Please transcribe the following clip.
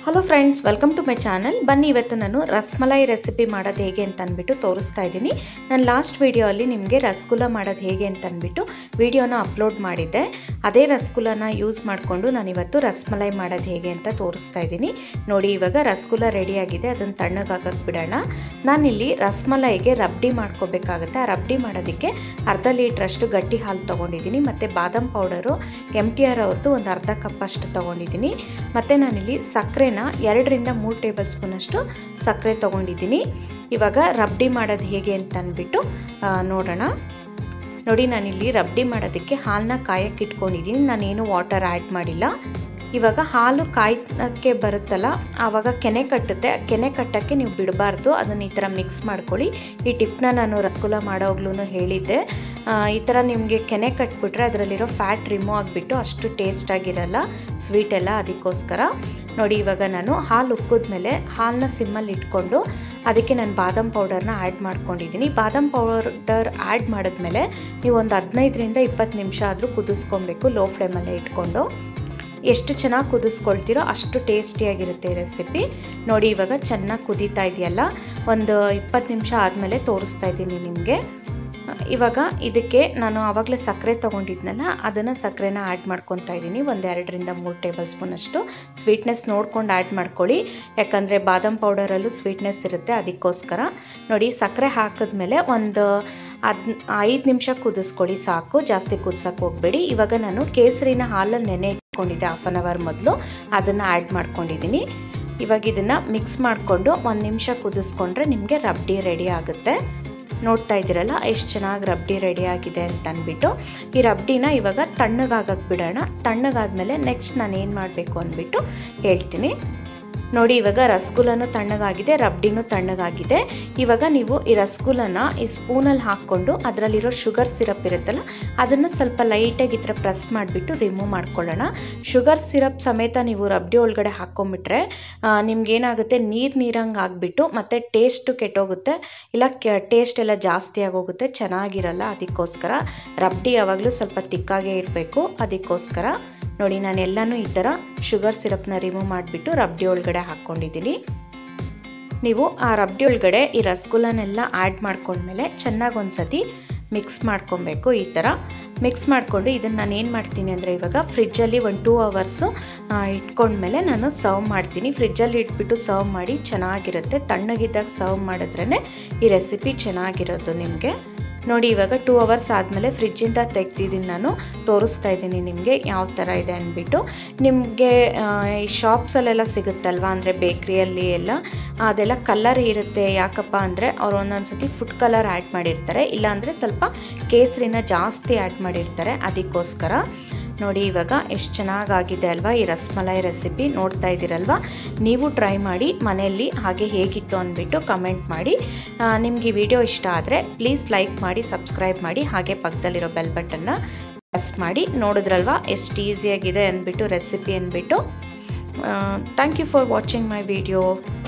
hello friends welcome to my channel ಬನ್ನಿ ಇವತ್ತು ನಾನು ರಸ್ಮಲೈ ರೆಸಿಪಿ ಮಾಡೋದು ಹೇಗೆ ಅಂತ ಅಂದ್ಬಿಟ್ಟು ತೋರಿಸ್ತಾ ಇದ್ದೀನಿ ನಾನು ಲಾಸ್ಟ್ ವಿಡಿಯೋಲ್ಲಿ ನಿಮಗೆ ರಸಗುಲ್ಲ ಮಾಡೋದು ಹೇಗೆ ಅಂತ ಅಂದ್ಬಿಟ್ಟು ವಿಡಿಯೋನ ಅಪ್ಲೋಡ್ ಮಾಡಿದ್ದೆ ಅದೇ ರಸಗುಲ್ಲನ ಯೂಸ್ ಮಾಡಿಕೊಂಡು ನಾನು ಇವತ್ತು ರಸ್ಮಲೈ ಮಾಡೋದು ಹೇಗೆ ಅಂತ ತೋರಿಸ್ತಾ ಇದ್ದೀನಿ ನೋಡಿ ಇವಾಗ ರಸಗುಲ್ಲ ರೆಡಿಯಾಗಿದೆ ಅದನ್ನು ತಣ್ಣಗಾಗಕ್ಕೆ ಬಿಡೋಣ ನಾನಿಲ್ಲಿ ರಸ್ಮಲೈಗೆ ರಬ್ಡಿ ಮಾಡ್ಕೋಬೇಕಾಗುತ್ತೆ ಆ ರಬ್ಡಿ ಮಾಡೋದಕ್ಕೆ ಅರ್ಧ ಲೀಟ್ರಷ್ಟು ಗಟ್ಟಿ ಹಾಲು ತೊಗೊಂಡಿದ್ದೀನಿ ಮತ್ತು ಬಾದಾಮ್ ಪೌಡರು ಎಮ್ ಟಿ ಆರ್ ಅವ್ರದ್ದು ಒಂದು ಅರ್ಧ ಕಪ್ಪಷ್ಟು ತೊಗೊಂಡಿದ್ದೀನಿ ಮತ್ತು ನಾನಿಲ್ಲಿ ಸಕ್ಕರೆನ ಎರಡರಿಂದ ಮೂರು ಟೇಬಲ್ ಸ್ಪೂನಷ್ಟು ಸಕ್ಕರೆ ತೊಗೊಂಡಿದ್ದೀನಿ ಇವಾಗ ರಬ್ಡಿ ಮಾಡೋದು ಹೇಗೆ ಅಂತ ಅಂದ್ಬಿಟ್ಟು ಆ, ನೋಡೋಣ ನೋಡಿ ನಾನಿಲ್ಲಿ ರಬ್ಡಿ ಮಾಡೋದಕ್ಕೆ ಹಾಲನ್ನ ಕಾಯಕ್ಕೆ ಇಟ್ಕೊಂಡಿದ್ದೀನಿ ನಾನೇನು ವಾಟರ್ ಆ್ಯಡ್ ಮಾಡಿಲ್ಲ ಇವಾಗ ಹಾಲು ಕಾಯಕ್ಕೆ ಬರುತ್ತಲ್ಲ ಆವಾಗ ಕೆನೆ ಕಟ್ಟುತ್ತೆ ಕೆನೆ ಕಟ್ಟೋಕ್ಕೆ ನೀವು ಬಿಡಬಾರ್ದು ಅದನ್ನು ಈ ಥರ ಮಿಕ್ಸ್ ಮಾಡ್ಕೊಳ್ಳಿ ಈ ಟಿಪ್ನ ನಾನು ರಸಗುಲ್ಲ ಮಾಡೋಗ್ಲೂ ಹೇಳಿದ್ದೆ ಆ, ಈ ಥರ ನಿಮಗೆ ಕೆನೆ ಕಟ್ಬಿಟ್ರೆ ಅದರಲ್ಲಿರೋ ಫ್ಯಾಟ್ ರಿಮೂವ್ ಆಗಿಬಿಟ್ಟು ಅಷ್ಟು ಟೇಸ್ಟ್ ಆಗಿರಲ್ಲ ಸ್ವೀಟ್ ಎಲ್ಲ ಅದಕ್ಕೋಸ್ಕರ ನೋಡಿ ಇವಾಗ ನಾನು ಹಾಲು ಉಕ್ಕಿದ್ಮೇಲೆ ಹಾಲನ್ನ ಸಿಮ್ಮಲ್ಲಿ ಇಟ್ಕೊಂಡು ಅದಕ್ಕೆ ನಾನು ಬಾದಾಮ್ ಪೌಡರ್ನ ಆ್ಯಡ್ ಮಾಡ್ಕೊಂಡಿದ್ದೀನಿ ಬಾದಾಮ್ ಪೌಡರ್ ಆ್ಯಡ್ ಮಾಡಿದ್ಮೇಲೆ ನೀವು ಒಂದು ಹದಿನೈದರಿಂದ ಇಪ್ಪತ್ತು ನಿಮಿಷ ಆದರೂ ಕುದಿಸ್ಕೊಬೇಕು ಲೋ ಫ್ಲೇಮಲ್ಲೇ ಇಟ್ಕೊಂಡು ಎಷ್ಟು ಚೆನ್ನಾಗಿ ಕುದಿಸ್ಕೊಳ್ತೀರೋ ಅಷ್ಟು ಟೇಸ್ಟಿಯಾಗಿರುತ್ತೆ ಈ ರೆಸಿಪಿ ನೋಡಿ ಇವಾಗ ಚೆನ್ನಾಗಿ ಕುದೀತಾ ಇದೆಯಲ್ಲ ಒಂದು ಇಪ್ಪತ್ತು ನಿಮಿಷ ಆದಮೇಲೆ ತೋರಿಸ್ತಾ ಇದ್ದೀನಿ ನಿಮಗೆ ಇವಾಗ ಇದಕ್ಕೆ ನಾನು ಆವಾಗಲೇ ಸಕ್ಕರೆ ತೊಗೊಂಡಿದ್ನಲ್ಲ ಅದನ್ನು ಸಕ್ಕರೆನ ಆ್ಯಡ್ ಮಾಡ್ಕೊತಾ ಇದ್ದೀನಿ ಒಂದು ಎರಡರಿಂದ ಮೂರು ಟೇಬಲ್ ಸ್ಪೂನಷ್ಟು ಸ್ವೀಟ್ನೆಸ್ ನೋಡ್ಕೊಂಡು ಆ್ಯಡ್ ಮಾಡ್ಕೊಳ್ಳಿ ಯಾಕಂದರೆ ಬಾದಾಮ್ ಪೌಡರಲ್ಲೂ ಸ್ವೀಟ್ನೆಸ್ ಇರುತ್ತೆ ಅದಕ್ಕೋಸ್ಕರ ನೋಡಿ ಸಕ್ಕರೆ ಹಾಕಿದ್ಮೇಲೆ ಒಂದು ಹದ್ ಐದು ನಿಮಿಷ ಕುದಿಸ್ಕೊಳ್ಳಿ ಸಾಕು ಜಾಸ್ತಿ ಕುದಿಸೋಕೆ ಹೋಗಬೇಡಿ ಇವಾಗ ನಾನು ಕೇಸರಿನ ಹಾಲಲ್ಲಿ ನೆನೆ ಇಟ್ಕೊಂಡಿದ್ದೆ ಹಾಫ್ ಆನ್ ಅವರ್ ಮೊದಲು ಅದನ್ನು ಆ್ಯಡ್ ಮಾಡ್ಕೊಂಡಿದ್ದೀನಿ ಇವಾಗ ಇದನ್ನು ಮಿಕ್ಸ್ ಮಾಡಿಕೊಂಡು ಒಂದು ನಿಮಿಷ ಕುದಿಸ್ಕೊಂಡ್ರೆ ನಿಮಗೆ ರಬ್ಡಿ ರೆಡಿ ಆಗುತ್ತೆ ನೋಡ್ತಾ ಇದ್ದೀರಲ್ಲ ಎಷ್ಟು ಚೆನ್ನಾಗಿ ರಬ್ಡಿ ರೆಡಿ ಆಗಿದೆ ಅಂತ ಅಂದ್ಬಿಟ್ಟು ಈ ರಬ್ಡಿನ ಇವಾಗ ತಣ್ಣಗಾಗಕ್ಕೆ ಬಿಡೋಣ ತಣ್ಣಗಾದ್ಮೇಲೆ ನೆಕ್ಸ್ಟ್ ನಾನು ಏನು ಮಾಡಬೇಕು ಅಂದ್ಬಿಟ್ಟು ಹೇಳ್ತೀನಿ ನೋಡಿ ಇವಾಗ ರಸಗುಲ್ಲನೂ ತಣ್ಣಗಾಗಿದೆ ರಬ್ಡಿನೂ ತಣ್ಣಗಾಗಿದೆ ಇವಾಗ ನೀವು ಈ ರಸಗುಲ್ಲನ ಈ ಸ್ಪೂನಲ್ಲಿ ಹಾಕ್ಕೊಂಡು ಅದರಲ್ಲಿರೋ ಶುಗರ್ ಸಿರಪ್ ಇರುತ್ತಲ್ಲ ಅದನ್ನು ಸ್ವಲ್ಪ ಲೈಟಾಗಿ ಈ ಥರ ಪ್ರೆಸ್ ಮಾಡಿಬಿಟ್ಟು ರಿಮೂವ್ ಮಾಡ್ಕೊಳ್ಳೋಣ ಶುಗರ್ ಸಿರಪ್ ಸಮೇತ ನೀವು ರಬ್ಡಿ ಒಳಗಡೆ ಹಾಕ್ಕೊಂಬಿಟ್ರೆ ನಿಮ್ಗೇನಾಗುತ್ತೆ ನೀರು ನೀರಂಗೆ ಆಗಿಬಿಟ್ಟು ಮತ್ತು ಟೇಸ್ಟು ಕೆಟ್ಟೋಗುತ್ತೆ ಇಲ್ಲ ಕೆ ಟೇಸ್ಟ್ ಎಲ್ಲ ಜಾಸ್ತಿ ಆಗೋಗುತ್ತೆ ಚೆನ್ನಾಗಿರಲ್ಲ ಅದಕ್ಕೋಸ್ಕರ ರಬ್ಡಿ ಯಾವಾಗಲೂ ಸ್ವಲ್ಪ ತಿಕ್ಕಾಗೇ ಇರಬೇಕು ಅದಕ್ಕೋಸ್ಕರ ನೋಡಿ ನಾನು ಎಲ್ಲನೂ ಈ ಥರ ಶುಗರ್ ಸಿರಪ್ನ ರಿಮೂವ್ ಮಾಡಿಬಿಟ್ಟು ರಬ್ಡಿ ಒಳಗಡೆ ಹಾಕ್ಕೊಂಡಿದ್ದೀನಿ ನೀವು ಆ ರಬ್ಡಿ ಒಳಗಡೆ ಈ ರಸಗುಲ್ಲನೆಲ್ಲ ಆ್ಯಡ್ ಮಾಡ್ಕೊಂಡ್ಮೇಲೆ ಚೆನ್ನಾಗಿ ಒಂದು ಸತಿ ಮಿಕ್ಸ್ ಮಾಡ್ಕೊಬೇಕು ಈ ಥರ ಮಿಕ್ಸ್ ಮಾಡಿಕೊಂಡು ಇದನ್ನು ನಾನು ಏನು ಮಾಡ್ತೀನಿ ಅಂದರೆ ಇವಾಗ ಫ್ರಿಜ್ಜಲ್ಲಿ ಒಂದು ಟೂ ಅವರ್ಸು ಇಟ್ಕೊಂಡ್ಮೇಲೆ ನಾನು ಸರ್ವ್ ಮಾಡ್ತೀನಿ ಫ್ರಿಜ್ಜಲ್ಲಿ ಇಟ್ಬಿಟ್ಟು ಸರ್ವ್ ಮಾಡಿ ಚೆನ್ನಾಗಿರುತ್ತೆ ತಣ್ಣಗಿದ್ದಾಗ ಸರ್ವ್ ಮಾಡಿದ್ರೇ ಈ ರೆಸಿಪಿ ಚೆನ್ನಾಗಿರೋದು ನಿಮಗೆ ನೋಡಿ ಇವಾಗ ಟೂ ಅವರ್ಸ್ ಆದಮೇಲೆ ಫ್ರಿಜ್ಜಿಂದ ತೆಗ್ದಿದ್ದೀನಿ ನಾನು ತೋರಿಸ್ತಾ ಇದ್ದೀನಿ ನಿಮಗೆ ಯಾವ ಥರ ಇದೆ ಅಂದ್ಬಿಟ್ಟು ನಿಮಗೆ ಈ ಶಾಪ್ಸಲ್ಲೆಲ್ಲ ಸಿಗುತ್ತಲ್ವ ಅಂದರೆ ಬೇಕ್ರಿಯಲ್ಲಿ ಎಲ್ಲ ಅದೆಲ್ಲ ಕಲರ್ ಇರುತ್ತೆ ಯಾಕಪ್ಪ ಅಂದರೆ ಅವ್ರು ಒಂದೊಂದು ಸತಿ ಫುಡ್ ಕಲರ್ ಆ್ಯಡ್ ಮಾಡಿರ್ತಾರೆ ಇಲ್ಲಾಂದರೆ ಸ್ವಲ್ಪ ಕೇಸರಿನ ಜಾಸ್ತಿ ಆ್ಯಡ್ ಮಾಡಿರ್ತಾರೆ ಅದಕ್ಕೋಸ್ಕರ ನೋಡಿ ಇವಾಗ ಎಷ್ಟು ಚೆನ್ನಾಗಾಗಿದೆ ಅಲ್ವಾ ಈ ರಸ್ಮಲೈ ರೆಸಿಪಿ ನೋಡ್ತಾ ಇದ್ದೀರಲ್ವ ನೀವು ಟ್ರೈ ಮಾಡಿ ಮನೆಯಲ್ಲಿ ಹಾಗೆ ಹೇಗಿತ್ತು ಅಂದ್ಬಿಟ್ಟು ಕಮೆಂಟ್ ಮಾಡಿ ನಿಮ್ಗೆ ಈ ವಿಡಿಯೋ ಇಷ್ಟ ಆದರೆ ಪ್ಲೀಸ್ ಲೈಕ್ ಮಾಡಿ ಸಬ್ಸ್ಕ್ರೈಬ್ ಮಾಡಿ ಹಾಗೆ ಪಕ್ಕದಲ್ಲಿರೋ ಬೆಲ್ ಬಟನ್ನ ಪ್ರೆಸ್ ಮಾಡಿ ನೋಡಿದ್ರಲ್ವ ಎಷ್ಟು ಈಸಿಯಾಗಿದೆ ಅಂದ್ಬಿಟ್ಟು ರೆಸಿಪಿ ಅಂದ್ಬಿಟ್ಟು thank you for watching my video